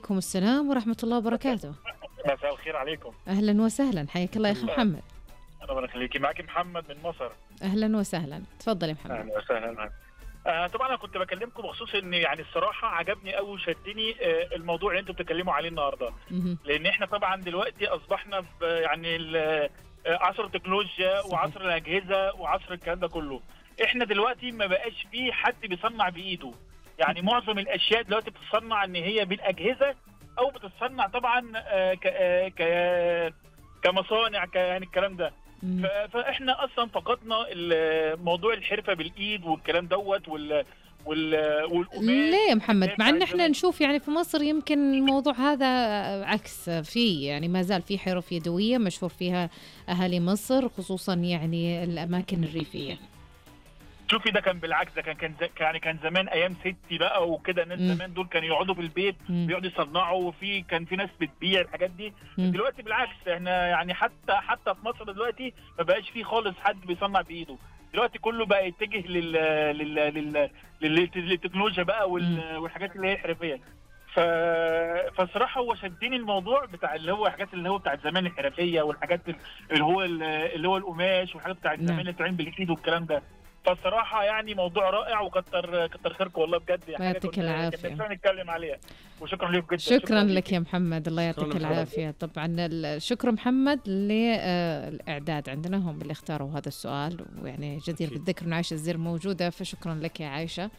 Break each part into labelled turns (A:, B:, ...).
A: وعليكم السلام ورحمة الله وبركاته
B: مساء الخير عليكم
A: أهلا وسهلا حياك الله يا أخي محمد
B: ربنا يخليكي معاكي محمد من مصر
A: أهلا وسهلا تفضل يا محمد
B: اهلا وسهلا آه طبعا انا كنت بكلمكم بخصوص ان يعني الصراحه عجبني قوي وشدني آه الموضوع اللي انتم بتتكلموا عليه النهارده
A: مهم.
B: لان احنا طبعا دلوقتي اصبحنا في يعني ال- آه، عصر التكنولوجيا
A: صحيح.
B: وعصر الاجهزه وعصر الكلام ده كله احنا دلوقتي ما بقاش في حد بيصنع بايده يعني معظم الاشياء دلوقتي بتتصنع ان هي بالاجهزه او بتتصنع طبعا آه، ك آه، ك كمصانع ك- يعني الكلام ده
A: مم.
B: ف- فاحنا اصلا فقدنا ال- موضوع الحرفه بالايد والكلام دوت وال وال والقماش
A: ليه يا محمد مع ان
B: بتاع
A: احنا
B: زمان.
A: نشوف يعني في مصر يمكن الموضوع هذا عكس في يعني ما زال في حرف يدويه مشهور فيها اهالي مصر خصوصا يعني الاماكن الريفيه
B: شوفي ده كان بالعكس ده كان كان ز- يعني كان زمان ايام ستي بقى وكده الناس
A: مم.
B: زمان دول كانوا يقعدوا في البيت
A: مم.
B: بيقعدوا يصنعوا وفي كان في ناس بتبيع الحاجات دي
A: مم.
B: دلوقتي بالعكس احنا يعني حتى حتى في مصر دلوقتي ما بقاش في خالص حد بيصنع بايده دلوقتي كله بقى يتجه لل لل لل, لل... للتكنولوجيا بقى وال... والحاجات اللي هي الحرفيه ف... فصراحة هو شدني الموضوع بتاع اللي هو حاجات اللي هو بتاعت زمان الحرفية والحاجات اللي هو اللي هو القماش والحاجات بتاعت
A: نعم.
B: زمان اللي بتتعمل بالايد والكلام ده فالصراحة يعني موضوع رائع وكتر كتر خيركم والله بجد يعني حاجة
A: يعطيك
B: كنا-
A: العافية.
B: كنا نفسنا نتكلم عليها وشكرا لكم جدا
A: شكرا لك
B: ليكي.
A: يا محمد الله يعطيك
C: شكراً لك.
A: العافيه طبعا الشكر محمد للاعداد عندنا هم اللي اختاروا هذا السؤال ويعني جدير
C: أكيد.
A: بالذكر ان عائشه الزير موجوده فشكرا لك يا عائشه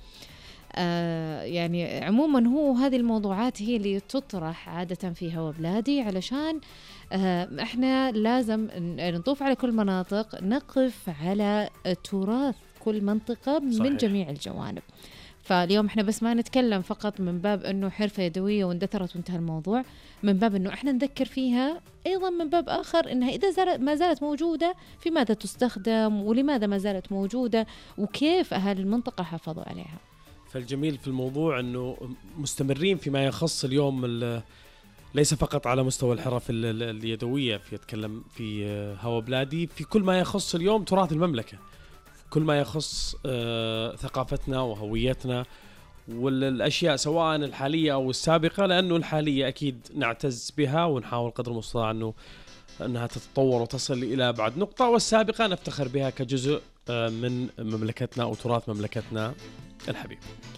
A: آه يعني عموما هو هذه الموضوعات هي اللي تطرح عادة في هوا بلادي علشان آه احنا لازم ن- نطوف على كل مناطق نقف على تراث كل منطقة من
C: صحيح.
A: جميع الجوانب فاليوم احنا بس ما نتكلم فقط من باب انه حرفة يدوية واندثرت وانتهى الموضوع من باب انه احنا نذكر فيها ايضا من باب اخر انها اذا زالت ما زالت موجودة في ماذا تستخدم ولماذا ما زالت موجودة وكيف اهالي المنطقة حافظوا عليها
C: فالجميل في الموضوع انه مستمرين فيما يخص اليوم ال- ليس فقط على مستوى الحرف ال- ال- اليدويه في اتكلم في آه، هوا بلادي في كل ما يخص اليوم تراث المملكه كل ما يخص آه، ثقافتنا وهويتنا والاشياء سواء الحاليه او السابقه لانه الحاليه اكيد نعتز بها ونحاول قدر المستطاع انه انها تتطور وتصل الى ابعد نقطه والسابقه نفتخر بها كجزء آه، من مملكتنا او تراث مملكتنا الحبيب